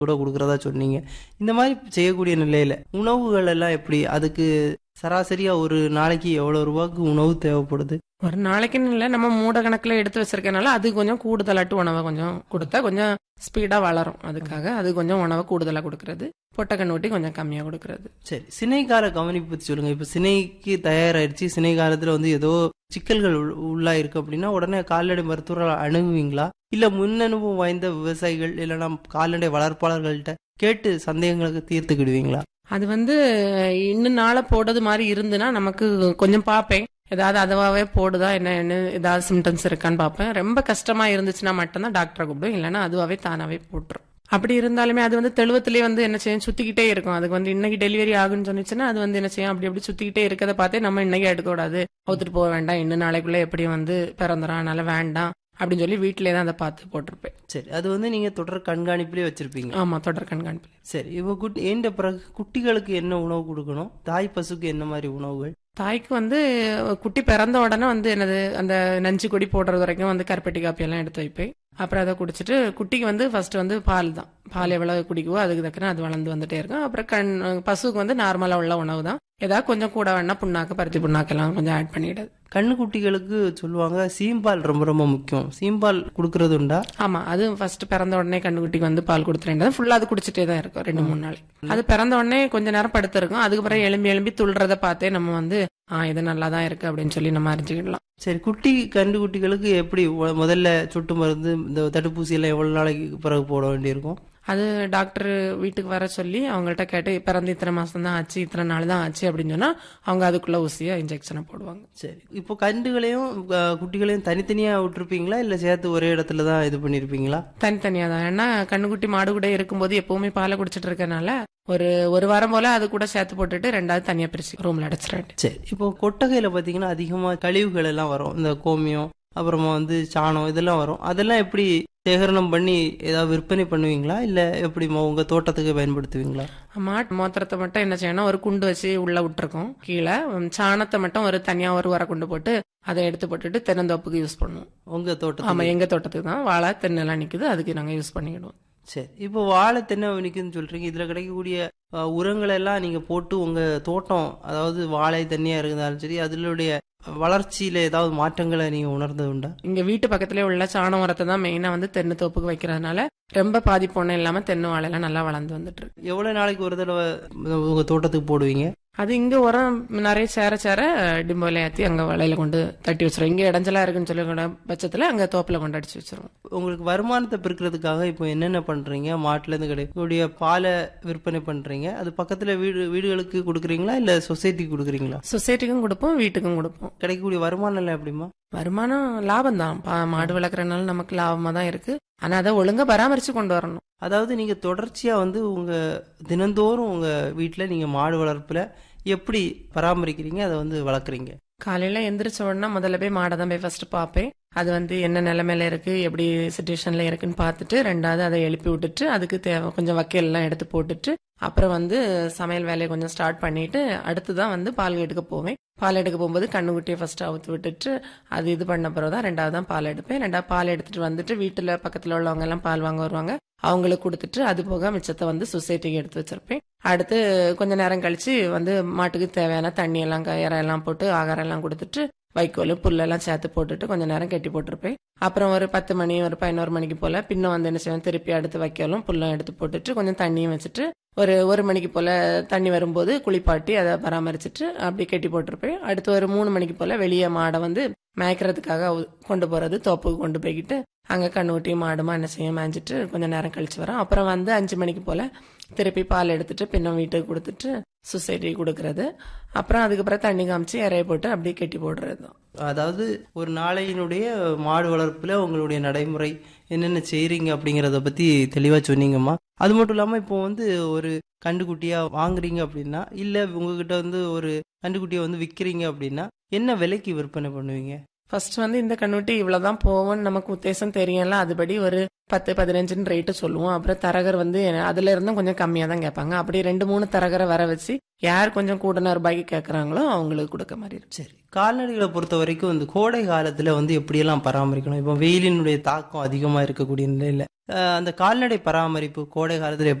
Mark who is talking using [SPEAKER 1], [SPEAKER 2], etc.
[SPEAKER 1] கூட கொடுக்கறதா சொன்னீங்க இந்த மாதிரி செய்யக்கூடிய நிலையில உணவுகள் எல்லாம் எப்படி அதுக்கு சராசரியா ஒரு நாளைக்கு எவ்வளவு ரூபாய்க்கு உணவு தேவைப்படுது
[SPEAKER 2] ஒரு நாளைக்குன்னு இல்லை நம்ம மூட கணக்குல எடுத்து வச்சிருக்கனால அது கொஞ்சம் கூடுதலாட்டு உணவை கொஞ்சம் கொடுத்தா கொஞ்சம் ஸ்பீடா வளரும் அதுக்காக அது கொஞ்சம் உணவை கூடுதலா கொடுக்கறது பொட்டை கண்ணுட்டி கொஞ்சம் கம்மியா கொடுக்கறது
[SPEAKER 1] சரி சினைக்கால கவனிப்பு பத்தி சொல்லுங்க இப்ப சினைக்கு தயாராயிருச்சு சினை காலத்துல வந்து ஏதோ சிக்கல்கள் உள்- உள்ளா இருக்கு அப்படின்னா உடனே கால்நடை மருத்துவரை அணுகுவீங்களா இல்ல முன்னனுபவம் வாய்ந்த விவசாயிகள் இல்லைன்னா கால்நடை வளர்ப்பாளர்கள்ட்ட கேட்டு சந்தேகங்களுக்கு தீர்த்துக்கிடுவீங்களா
[SPEAKER 2] அது வந்து இன்னும் நாளை போடுறது மாதிரி இருந்துன்னா நமக்கு கொஞ்சம் பார்ப்பேன் ஏதாவது அதுவாகவே போடுதா என்ன என்ன ஏதாவது சிம்டம்ஸ் இருக்கான்னு பார்ப்பேன் ரொம்ப கஷ்டமா இருந்துச்சுன்னா மட்டும்தான் டாக்டரை கூப்பிடும் இல்லைன்னா அதுவாகவே தானாவே போட்டுரும் அப்படி இருந்தாலுமே அது வந்து தெளிவத்திலே வந்து என்ன செய்யும் சுத்திக்கிட்டே இருக்கும் அதுக்கு வந்து இன்னைக்கு டெலிவரி ஆகுன்னு சொன்னிச்சுன்னா அது வந்து என்ன செய்யும் அப்படி அப்படி சுத்திக்கிட்டே இருக்கதை பார்த்தே நம்ம இன்னைக்கு எடுக்கக்கூடாது அவுத்துட்டு போக வேண்டாம் இன்னும் நாளைக்குள்ள எப்படி வந்து பிறந்துடும் அதனால வேண்டாம் அப்படின்னு சொல்லி வீட்டிலே தான் அதை பார்த்து போட்டிருப்பேன்
[SPEAKER 1] சரி அது வந்து நீங்க தொடர் கண்காணிப்பிலே வச்சிருப்பீங்க
[SPEAKER 2] ஆமா தொடர் கண்காணிப்பு
[SPEAKER 1] சரி இப்போ குட்டி ஏண்ட பிறகு குட்டிகளுக்கு என்ன உணவு கொடுக்கணும் தாய் பசுக்கு என்ன மாதிரி உணவுகள்
[SPEAKER 2] தாய்க்கு வந்து குட்டி பிறந்த உடனே வந்து என்னது அந்த நஞ்சு கொடி போடுறது வரைக்கும் வந்து கருப்பட்டி காப்பி எல்லாம் எடுத்து வைப்பேன் அப்புறம் அதை குடிச்சிட்டு குட்டிக்கு வந்து ஃபர்ஸ்ட் வந்து பால் தான் பால் எவ்வளவு குடிக்குவோ அதுக்கு தக்கன அது வளர்ந்து வந்துட்டே இருக்கும் அப்புறம் கண் பசுவுக்கு வந்து நார்மலா உள்ள உணவு தான் ஏதாவது கொஞ்சம் கூட வேணா புண்ணாக்கு பருத்தி புண்ணாக்கு எல்லாம் கொஞ்சம் ஆட் பண்ணிடுது
[SPEAKER 1] கண்ணு குட்டிகளுக்கு சொல்லுவாங்க சீம்பால் ரொம்ப ரொம்ப முக்கியம் சீம்பால் கொடுக்கறது உண்டா
[SPEAKER 2] ஆமா அது ஃபர்ஸ்ட் பிறந்த உடனே கண்ணுக்குட்டிக்கு வந்து பால் கொடுத்துட்டேன் ஃபுல்லா அது குடிச்சிட்டே தான் இருக்கும் ரெண்டு மூணு நாள் அது பிறந்த உடனே கொஞ்ச நேரம் படுத்திருக்கும் அதுக்கப்புறம் எலும்பி எலும்பி துள்றத பார்த்தே நம்ம வந்து ஆ இது நல்லா தான் இருக்கு அப்படின்னு சொல்லி நம்ம அறிஞ்சுக்கிடலாம்
[SPEAKER 1] சரி குட்டி கண்டு குட்டிகளுக்கு எப்படி ஒ- முதல்ல சொட்டு மருந்து இந்த தடுப்பூசி எல்லாம் எவ்வளவு நாளைக்கு பிறகு போட வேண்டியிருக்கும்
[SPEAKER 2] அது டாக்டர் வீட்டுக்கு வர சொல்லி அவங்கள்ட்ட கேட்டு பிறந்து இத்தனை மாசம் தான் ஆச்சு இத்தனை நாள் தான் ஆச்சு அப்படின்னு சொன்னா அவங்க அதுக்குள்ள ஊசியா இன்ஜெக்ஷனை போடுவாங்க
[SPEAKER 1] சரி இப்போ கண்டுகளையும் அஹ், குட்டிகளையும் தனித்தனியா விட்டுருப்பீங்களா இல்ல சேர்த்து ஒரே இடத்துல தான் இது பண்ணிருப்பீங்களா
[SPEAKER 2] தனித்தனியா தான் ஏன்னா கண்ணுக்குட்டி மாடு கூட இருக்கும்போது எப்பவுமே பாலை குடிச்சிட்டு இருக்கனால ஒரு ஒரு வாரம் போல அது கூட சேர்த்து போட்டுட்டு ரெண்டாவது தனியா பிரிச்சு ரூம்ல அடைச்சிட்டு
[SPEAKER 1] சரி இப்போ கொட்டகையில பாத்தீங்கன்னா அதிகமா கழிவுகள் எல்லாம் வரும் இந்த கோமியம் அப்புறமா வந்து சாணம் இதெல்லாம் வரும் அதெல்லாம் எப்படி சேகரணம் பண்ணி ஏதாவது விற்பனை பண்ணுவீங்களா இல்ல எப்படி மொ- உங்க தோட்டத்துக்கு பயன்படுத்துவீங்களா
[SPEAKER 2] மாட்டு மோத்திரத்தை மட்டும் என்ன செய்யணும் ஒரு குண்டு வச்சு உள்ள விட்டுருக்கோம் கீழே உம், சாணத்தை மட்டும் ஒரு தனியா ஒரு வர குண்டு போட்டு அதை எடுத்து போட்டுட்டு தென்னந்தோப்புக்கு யூஸ் பண்ணுவோம்
[SPEAKER 1] உங்க தோட்டத்துக்கு
[SPEAKER 2] ஆமா எங்க தோட்டத்துக்கு தான் வாழை தென்னெல்லாம் நிக்குது அதுக்கு நாங்க யூஸ் பண்ணிக்கிடுவோம்
[SPEAKER 1] சரி இப்போ வாழை தென்னை நிக்குதுன்னு சொல்றீங்க இதுல கிடைக்கக்கூடிய அஹ், உரங்களை எல்லாம் நீங்க போட்டு உங்க தோட்டம் அதாவது வாழை தண்ணியா இருந்தாலும் சரி அதனுடைய வளர்ச்சியில ஏதாவது மாற்றங்களை நீங்க உணர்ந்தது உண்டா
[SPEAKER 2] இங்க வீட்டு பக்கத்துல உள்ள சாண உரத்தை தான் மெயினா வந்து தென்னை தோப்புக்கு வைக்கிறதுனால ரொம்ப பாதிப்பு ஒண்ணும் இல்லாம தென்னை வாழைலாம் நல்லா வளர்ந்து வந்துட்டு இருக்கு
[SPEAKER 1] எவ்வளவு நாளைக்கு ஒரு தடவை உங்க தோட்டத்துக்கு போடுவீங்க
[SPEAKER 2] அது இங்க உரம் நிறைய சேர சேர டிம்போல ஏத்தி அங்க வலையில கொண்டு தட்டி வச்சிரும் இங்க இடைஞ்சலா இருக்குன்னு சொல்லி கூட பட்சத்துல அங்க தோப்புல கொண்டு அடிச்சு வச்சிரும்
[SPEAKER 1] உங்களுக்கு வருமானத்தை பெருக்கிறதுக்காக இப்போ என்னென்ன பண்றீங்க மாட்டுல இருந்து கிடைக்கக்கூடிய பாலை விற்பனை பண்றீங்க அது பக்கத்துல வீடு வீடுகளுக்கு கொடுக்குறீங்களா இல்ல சொசைட்டிக்கு கொடுக்குறீங்களா
[SPEAKER 2] சொசைட்டிக்கும் கொடுப்போம் வீட்டுக்கும் கொடுப்போம்
[SPEAKER 1] கிடைக்கக்கூடிய வருமானம் எல்லாம் எப்படிமா
[SPEAKER 2] வருமானம் லாபம் தான் மாடு வளர்க்குறதுனால நமக்கு லாபமா தான் இருக்கு ஆனா அதை ஒழுங்கா பராமரிச்சு கொண்டு வரணும்
[SPEAKER 1] அதாவது நீங்க தொடர்ச்சியா வந்து உங்க தினந்தோறும் உங்க வீட்டுல நீங்க மாடு வளர்ப்புல எப்படி பராமரிக்கிறீங்க அதை வந்து வளர்க்குறீங்க
[SPEAKER 2] காலையில எந்திரிச்ச உடனே முதல்ல போய் மாடை தான் போய் ஃபர்ஸ்ட் பார்ப்பேன் அது வந்து என்ன நிலைமையில இருக்கு எப்படி சுச்சுவேஷன்ல இருக்குன்னு பார்த்துட்டு ரெண்டாவது அதை எழுப்பி விட்டுட்டு அதுக்கு தேவை கொஞ்சம் வக்கையல் எல்லாம் எடுத்து போட்டுட்டு அப்புறம் வந்து சமையல் வேலையை கொஞ்சம் ஸ்டார்ட் பண்ணிட்டு அடுத்து தான் வந்து பால் எடுக்க போவேன் பால் எடுக்க போகும்போது கண்ணுக்குட்டியை ஃபர்ஸ்ட் அவுத்து விட்டுட்டு அது இது பண்ண பிறகு தான் ரெண்டாவது தான் பால் எடுப்பேன் ரெண்டாவது பால் எடுத்துட்டு வந்துட்டு வீட்டுல பக்கத்துல உள்ளவங்க எல்லாம் பால் வாங்க வருவாங்க அவங்களுக்கு கொடுத்துட்டு அது போக மிச்சத்தை வந்து சொசைட்டிக்கு எடுத்து வச்சிருப்பேன் அடுத்து கொஞ்ச நேரம் கழிச்சு வந்து மாட்டுக்கு தேவையான தண்ணி எல்லாம் கயிறை எல்லாம் போட்டு ஆகாரம் எல்லாம் கொடுத்துட்டு வைக்கோல் புல்லெல்லாம் சேர்த்து போட்டுட்டு கொஞ்ச நேரம் கட்டி போட்டிருப்பேன் அப்புறம் ஒரு பத்து மணி ஒரு பதினோரு மணிக்கு போல பின்ன வந்து என்ன செய்வேன் திருப்பி அடுத்து வைக்கோலும் புல்லும் எடுத்து போட்டுட்டு கொஞ்சம் தண்ணியும் வச்சுட்டு ஒரு ஒரு மணிக்கு போல தண்ணி வரும்போது குளிப்பாட்டி அதை பராமரிச்சுட்டு அப்படி கட்டி போட்டிருப்பேன் அடுத்து ஒரு மூணு மணிக்கு போல வெளியே மாடை வந்து மேய்க்கிறதுக்காக அவு- கொண்டு போறது தோப்புக்கு கொண்டு போய்கிட்டு அங்க கண்ணுக்குட்டி மாடுமா என்ன செய்ய மேய்ஞ்சிட்டு கொஞ்சம் நேரம் கழிச்சு வரோம் அப்புறம் வந்து அஞ்சு மணிக்கு போல திருப்பி பால் எடுத்துட்டு பின்ன வீட்டுக்கு கொடுத்துட்டு சொசைட்டி கொடுக்கறது அப்புறம் அதுக்கப்புறம் தண்ணி காமிச்சு இறைய போட்டு அப்படியே கட்டி போடுறது தான்
[SPEAKER 1] அதாவது ஒரு நாளையினுடைய மாடு வளர்ப்புல உங்களுடைய நடைமுறை என்னென்ன செய்றீங்க அப்படிங்கறத பத்தி தெளிவா சொன்னீங்கம்மா அது மட்டும் இல்லாம இப்போ வந்து ஒரு கண்டுக்குட்டியா வாங்குறீங்க அப்படின்னா இல்ல உங்ககிட்ட வந்து ஒரு கண்டுக்குட்டியை வந்து விக்கிறீங்க அப்படின்னா என்ன விலைக்கு விற்பனை பண்ணுவீங்க
[SPEAKER 2] ஃபர்ஸ்ட் வந்து இந்த கண்ணுட்டி இவ்வளவுதான் போவோம்னு நமக்கு உத்தேசம் தெரியல அதுபடி ஒரு பத்து பதினஞ்சுன்னு ரேட்டு சொல்லுவோம் அப்புறம் தரகர் வந்து அதுல இருந்தும் கொஞ்சம் கம்மியா தான் கேட்பாங்க அப்படி ரெண்டு மூணு தரகரை வர வச்சு யார் கொஞ்சம் கூடுன ரூபாய்க்கு கேட்கறாங்களோ அவங்களுக்கு கொடுக்க மாதிரி இருக்கும்
[SPEAKER 1] சரி கால்நடைகளை பொறுத்த வரைக்கும் இந்த கோடை காலத்துல வந்து எப்படியெல்லாம் பராமரிக்கணும் இப்போ வெயிலினுடைய தாக்கம் அதிகமா இருக்கக்கூடிய நிலையில அஹ், அந்த கால்நடை பராமரிப்பு கோடை காலத்துல